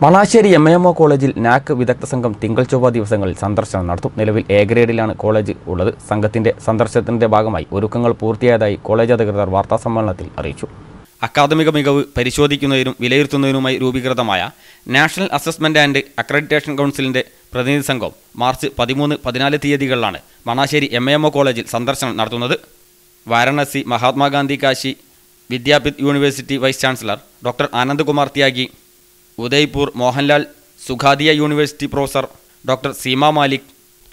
Manassery M M O കോളേജിൽ നാക്ക് വിദഗ്ധ സംഘം തിങ്കൾ ചൊവ്വ ദിവസങ്ങളിൽ സന്ദർശനം നടത്തും നിലവിൽ എ ഗ്രേഡിലാണ് കോളേജ് ഉള്ളത് സംഘത്തിന്റെ സന്ദർശനത്തിന്റെ ഭാഗമായി ഒരുക്കങ്ങൾ പൂർത്തിയായതായി കോളേജ് അധികൃതർ വാർത്താസമ്മേളനത്തിൽ അറിയിച്ചു അക്കാദമിക മികവ് പരിശോധിക്കുന്നതിനും വിലയിരുത്തുന്നതിനുമായി രൂപീകൃതമായ നാഷണൽ അസസ്മെന്റ് ആൻഡ് അക്രഡിറ്റേഷൻ കൗൺസിലിന്റെ പ്രതിനിധി സംഘം മാർച്ച് പതിമൂന്ന് പതിനാല് തീയതികളിലാണ് മണാശ്ശേരി എം എം ഒ കോളേജിൽ സന്ദർശനം നടത്തുന്നത് Varanasi Mahatma Gandhi Kashi Vidyapith university vice chancellor doctor Anandkumar Tyagi Udaipur Mohanlal Sukhadia university professor doctor Seema Malik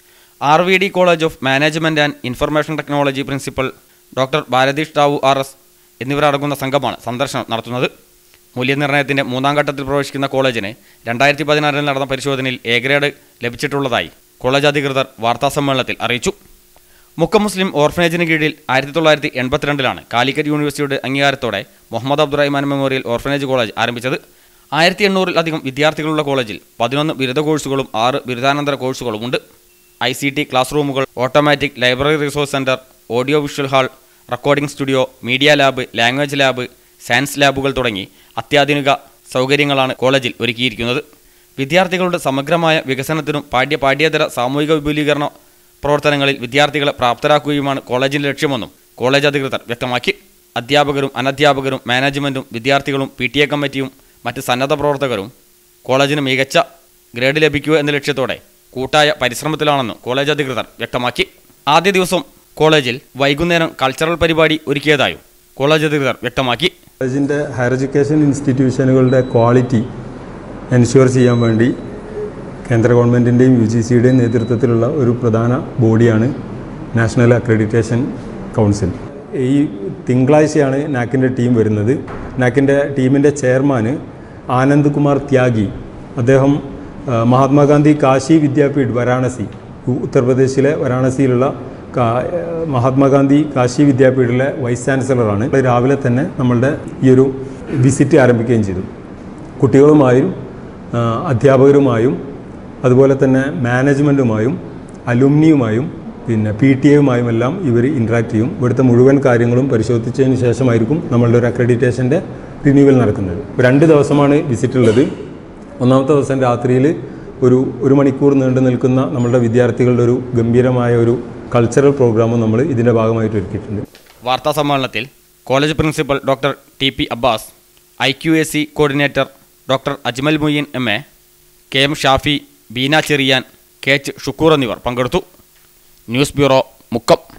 R V D college of management and information technology principal doctor Bharatish Tavu R S എന്നിവരടങ്ങുന്ന സംഘമാണ് സന്ദർശനം നടത്തുന്നത് മൂല്യനിർണ്ണയത്തിൻ്റെ മൂന്നാം ഘട്ടത്തിൽ പ്രവേശിക്കുന്ന കോളേജിന് രണ്ടായിരത്തി പതിനാറിൽ നടന്ന പരിശോധനയിൽ എ ഗ്രേഡ് ലഭിച്ചിട്ടുള്ളതായി കോളേജ് അധികൃതർ വാർത്താസമ്മേളനത്തിൽ അറിയിച്ചു മുക്കം മുസ്ലിം ഓർഫനേജിന് കീഴിൽ ആയിരത്തി തൊള്ളായിരത്തി എൺപത്തിരണ്ടിലാണ് കാലിക്കറ്റ് യൂണിവേഴ്സിറ്റിയുടെ അംഗീകാരത്തോടെ Muhammad Abdurahman memorial orphanage college ആരംഭിച്ചത് ആയിരത്തി എണ്ണൂറിലധികം വിദ്യാർത്ഥികളുള്ള കോളേജിൽ പതിനൊന്ന് ബിരുദ കോഴ്സുകളും ആറ് ബിരുദാനന്തര കോഴ്സുകളുമുണ്ട് ഐ സി ടി ക്ലാസ് റൂമുകൾ automatic library resource centre audio visual hall recording studio media lab language lab science ലാബുകൾ തുടങ്ങി അത്യാധുനിക സൗകര്യങ്ങളാണ് കോളേജിൽ ഒരുക്കിയിരിക്കുന്നത് വിദ്യാർത്ഥികളുടെ സമഗ്രമായ വികസനത്തിനും പാഠ്യ പാഠ്യേതര സാമൂഹിക വിപുലീകരണ പ്രവർത്തനങ്ങളിൽ വിദ്യാർത്ഥികളെ പ്രാപ്തരാക്കുകയുമാണ് കോളേജിന്റെ ലക്ഷ്യമെന്നും കോളേജ് അധികൃതർ വ്യക്തമാക്കി അധ്യാപകരും അനധ്യാപകരും മാനേജ്മെന്റും വിദ്യാർത്ഥികളും പി ടി എ കമ്മിറ്റിയും മറ്റ് സന്നദ്ധ പ്രവർത്തകരും കോളേജിന് മികച്ച ഗ്രേഡ് ലഭിക്കുക എന്ന ലക്ഷ്യത്തോടെ കൂട്ടായ പരിശ്രമത്തിലാണെന്നും കോളേജ് അധികൃതർ വ്യക്തമാക്കി ആദ്യ ദിവസം കോളേജിൽ വൈകുന്നേരം കൾച്ചറൽ പരിപാടി ഒരുക്കിയതായും കോളേജ് അധികൃതർ വ്യക്തമാക്കി കോളേജിൻ്റെ ഹയർ എഡ്യൂക്കേഷൻ ഇൻസ്റ്റിറ്റ്യൂഷനുകളുടെ ക്വാളിറ്റി എൻഷുർ ചെയ്യാൻ വേണ്ടി കേന്ദ്ര ഗവൺമെൻറ്റിൻ്റെയും യു ജി സിയുടെയും നേതൃത്വത്തിലുള്ള ഒരു പ്രധാന ബോഡിയാണ് നാഷണൽ അക്രഡിറ്റേഷൻ കൗൺസിൽ ഈ തിങ്കളാഴ്ചയാണ് നാക്കിൻ്റെ ടീം വരുന്നത് നാക്കിൻ്റെ ടീമിൻ്റെ ചെയർമാന് ആനന്ദ് കുമാർ ത്യാഗി അദ്ദേഹം ആ, മഹാത്മാഗാന്ധി കാശി വിദ്യാപീഠ് വാരാണസി ഉ- ഉത്തർപ്രദേശിലെ വാരാണസിയിലുള്ള കാ- മഹാത്മാഗാന്ധി കാശി വിദ്യാപീഠിലെ വൈസ് ചാൻസലറാണ് രാവിലെ തന്നെ നമ്മളുടെ ഈ ഒരു വിസിറ്റ് ആരംഭിക്കുകയും ചെയ്തു കുട്ടികളുമായും ആ, അധ്യാപകരുമായും അതുപോലെ തന്നെ മാനേജ്മെൻറ്റുമായും അലുമിനിയുമായും പിന്നെ പി ടി എയുമായും എല്ലാം ഇവർ ഇൻട്രാക്ട് ചെയ്യും ഇവിടുത്തെ മുഴുവൻ കാര്യങ്ങളും പരിശോധിച്ചതിന് ശേഷമായിരിക്കും നമ്മളുടെ ഒരു അക്രഡിറ്റേഷൻ്റെ റിന്യൂവൽ നടക്കുന്നത് ഇപ്പോൾ രണ്ട് ദിവസമാണ് വിസിറ്റ് ഉള്ളത് ഒന്നാമത്തെ ദിവസം രാത്രിയിൽ ഒരു ഒരു മണിക്കൂർ നീണ്ടു നിൽക്കുന്ന നമ്മളുടെ വിദ്യാർത്ഥികളുടെ ഒരു ഗംഭീരമായ ഒരു കൾച്ചറൽ പ്രോഗ്രാമും നമ്മൾ ഇതിൻ്റെ ഭാഗമായിട്ട് ഒരുക്കിയിട്ടുണ്ട് വാർത്താ സമ്മേളനത്തിൽ college principal doctor T P Abbas I Q A C coordinator doctor Ajmal Moyyin M A K M Shafi Beena Cherian K H Shukkur എന്നിവർ പങ്കെടുത്തു ന്യൂസ് ബ്യൂറോ മുക്കം